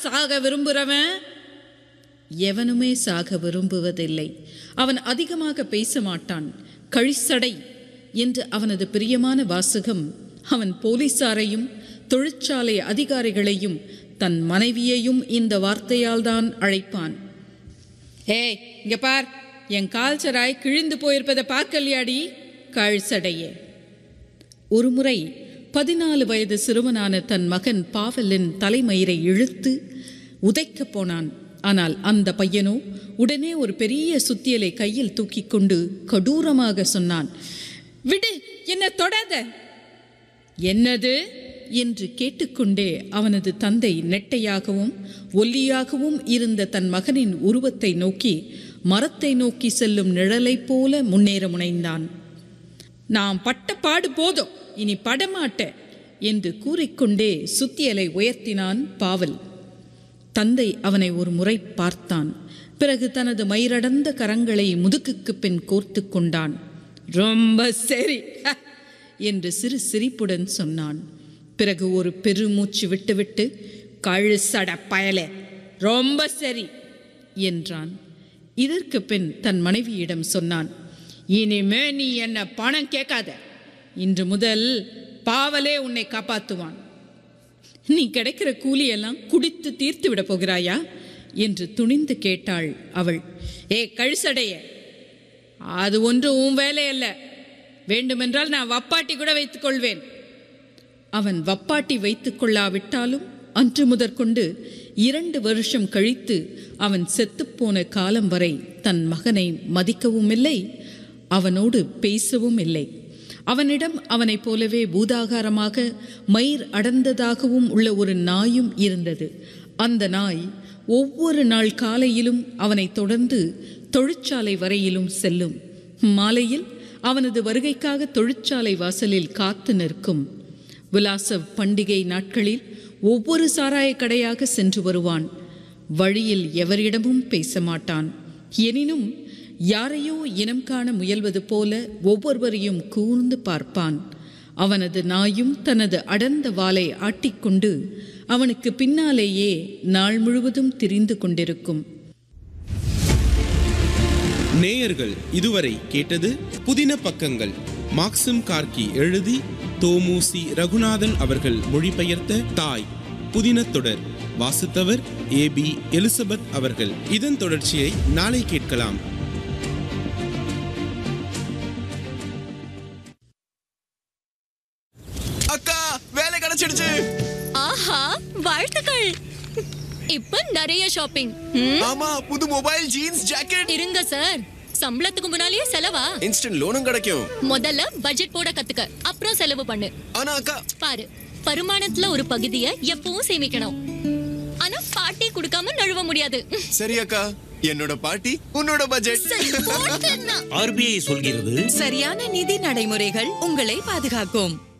சாக விரும்புறவன் எவனுமே சாக விரும்புவதில்லை அவன் அதிகமாக பேச மாட்டான் கழிசடை என்று அவனது பிரியமான வாசகம் அவன் போலீசாரையும் தொழிற்சாலை அதிகாரிகளையும் தன் மனைவியையும் இந்த வார்த்தையால் தான் அழைப்பான் ஏய் இங்க பார் என் கால்சராய் கிழிந்து போயிருப்பதை பார்க்கலையாடி கழ்சடையே ஒருமுறை பதினாலு வயது சிறுவனான தன் மகன் பாவலின் தலைமயிரை இழுத்து உதைக்கப் போனான் ஆனால் அந்த பையனோ உடனே ஒரு பெரிய சுத்தியலை கையில் தூக்கிக் கொண்டு கடூரமாக சொன்னான் விடு என்ன தொடாத என்னது என்று கேட்டுக்கொண்டே அவனது தந்தை நெட்டையாகவும் ஒல்லியாகவும் இருந்த தன் மகனின் உருவத்தை நோக்கி மரத்தை நோக்கி செல்லும் நிழலைப் போல முன்னேற முனைந்தான் நாம் பட்ட பாடு போதும் இனி படமாட்டேன் என்று கூறிக்கொண்டே சுத்தியலை உயர்த்தினான் பாவல் தந்தை அவனை ஒரு முறை பார்த்தான் பிறகு தனது மயிரடர்ந்த கரங்களை முதுகுக்கு பின் கோர்த்து கொண்டான் ரொம்ப சரி ஹ, என்று சிறு சிரிப்புடன் சொன்னான் பிறகு ஒரு பெருமூச்சு விட்டுவிட்டு கழுசட பயலே ரொம்ப சரி என்றான் இதற்கு பின் தன் மனைவியிடம் சொன்னான் இனிமே நீ என்ன பணம் கேட்காத இன்று முதல் பாவலே உன்னை காப்பாத்துவான் நீ கிடைக்கிற கூலியெல்லாம் குடித்து தீர்த்து விட போகிறாயா என்று துணிந்து கேட்டாள் அவள் ஏ கழுசடைய அது ஒன்று உன் வேலை அல்ல வேண்டுமென்றால் நான் வப்பாட்டி கூட வைத்துக் கொள்வேன் அவன் வப்பாட்டி வைத்துக் கொள்ளாவிட்டாலும் அன்று முதற்கொண்டு இரண்டு வருஷம் கழித்து அவன் செத்துப்போன காலம் வரை தன் மகனை மதிக்கவும் இல்லை அவனோடு பேசவும் இல்லை அவனிடம் அவனைப் போலவே பூதாகாரமாக மயிர் அடர்ந்ததாகவும் உள்ள ஒரு நாயும் இருந்தது அந்த நாய் ஒவ்வொரு நாள் காலையிலும் அவனை தொடர்ந்து தொழிற்சாலை வரையிலும் செல்லும் மாலையில் அவனது வருகைக்காக தொழிற்சாலை வாசலில் காத்து நிற்கும் விலாச பண்டிகை நாட்களில் ஒவ்வொரு சாராய கடையாக சென்று வருவான் வழியில் எவரிடமும் பேச மாட்டான் எனினும் யாரையோ இனம் காண முயல்வது போல ஒவ்வொருவரையும் கூர்ந்து பார்ப்பான் அவனது நாயும் தனது அடர்ந்த வாலை ஆட்டிக்கொண்டு அவனுக்கு பின்னாலேயே நாள் முழுவதும் திரிந்து கொண்டிருக்கும் நேயர்கள் இதுவரை கேட்டது புதின பக்கங்கள் மாக்சிம் கார்கி எழுதி தோமுசி ரகுநாதன் அவர்கள் மொழிபெயர்த்த தாய் புதின தொடர் வாசித்தவர் ஏ பி எலிசபெத் அவர்கள் இதன் தொடர்ச்சியை நாளை கேட்கலாம் அக்கா வேலை கிடைச்சிடுச்சு ஆஹா வாழ்த்துக்கள் இப்ப நிறைய ஷாப்பிங் ம், ஆமா புது மொபைல் ஜீன்ஸ் ஜாக்கெட் இருங்க சார் சம்பளத்துக்கு முன்னாலேயே செலவா இன்ஸ்டன்ட் லோனும் கிடைக்கும் முதல்ல பட்ஜெட் போட கத்துக்க அப்புறம் செலவு பண்ணு ஆனா அக்கா பாரு வருமானத்துல ஒரு பகுதியை எப்பவும் சேமிக்கணும் ஆனா பாட்டி கொடுக்காம நழுவ முடியாது சரி அக்கா என்னோட பாட்டி உன்னோட பட்ஜெட் சரி, போட்டுன்னா. ஆர்பிஐ சொல்கிறது சரியான நிதி நடைமுறைகள் உங்களை பாதுகாக்கும்